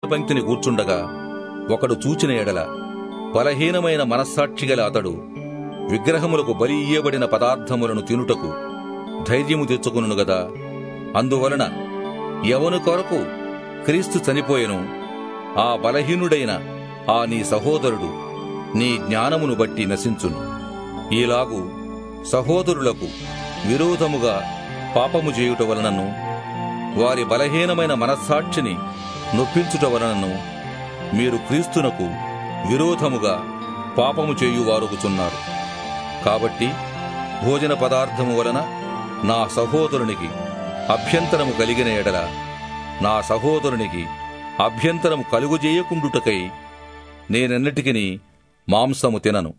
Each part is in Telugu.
పంక్తిని కూర్చుండగా ఒకడు చూచిన ఎడల బలహీనమైన మనస్సాక్షి గల అతడు విగ్రహములకు బలి ఇయ్యబడిన పదార్థములను తినుటకు ధైర్యము తెచ్చుకును గదా అందువలన ఎవను కొరకు క్రీస్తు చనిపోయెను ఆ బలహీనుడైన ఆ నీ సహోదరుడు నీ జ్ఞానమును బట్టి నశించును ఈలాగు సహోదరులకు విరోధముగా పాపము చేయుట వలనను వారి బలహీనమైన మనస్సాక్షిని నొప్పించుట వలనను మీరు క్రీస్తునకు విరోధముగా పాపము చేయువారుగుచున్నారు కాబట్టి భోజన పదార్థము వలన నా సహోదరునికి అభ్యంతరము కలిగిన ఎడల నా సహోదరునికి అభ్యంతరము కలుగుజేయకుండుటకై నేనెన్నటికిని మాంసము తినను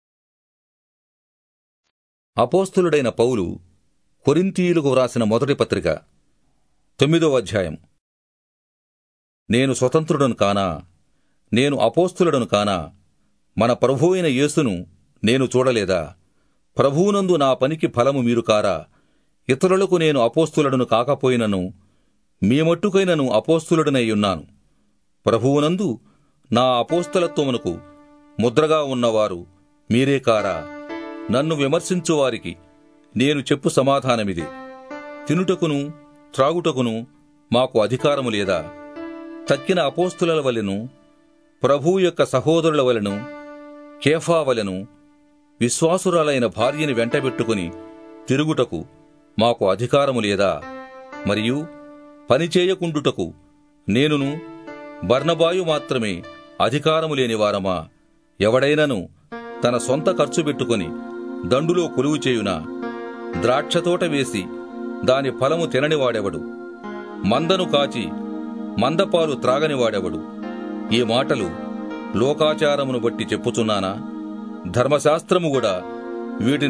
అపోస్తులుడైన పౌలు కొరింతీయులకు వ్రాసిన మొదటి పత్రిక తొమ్మిదో అధ్యాయం నేను స్వతంత్రుడను కానా నేను అపోస్తులుడను కానా మన ప్రభువైన యేసును నేను చూడలేదా ప్రభువునందు నా పనికి ఫలము మీరు కారా ఇతరులకు నేను అపోస్తులుడను కాకపోయినను మీ మట్టుకైనను అపోస్తులుడనై ఉన్నాను ప్రభువునందు నా అపోస్తలత్వమునకు ముద్రగా ఉన్నవారు మీరే కారా నన్ను విమర్శించువారికి నేను చెప్పు సమాధానమిది తినుటకును త్రాగుటకును మాకు అధికారము లేదా తక్కిన అపోస్తుల వలెను ప్రభువు యొక్క సహోదరుల వలెను కేఫా వలెను విశ్వాసురాలైన భార్యని వెంటబెట్టుకుని తిరుగుటకు మాకు అధికారము లేదా మరియు పనిచేయకుండుటకు నేనును బర్నబాయు మాత్రమే అధికారము లేని వారమా ఎవడైనను తన సొంత ఖర్చు పెట్టుకుని దండులో కొలువు చేయునా ద్రాక్షతోట వేసి దాని ఫలము తిననివాడెవడు మందను కాచి మందపాలు త్రాగనివాడెవడు ఈ మాటలు లోకాచారమును బట్టి చెప్పుచున్నానా ధర్మశాస్త్రము కూడా వీటిని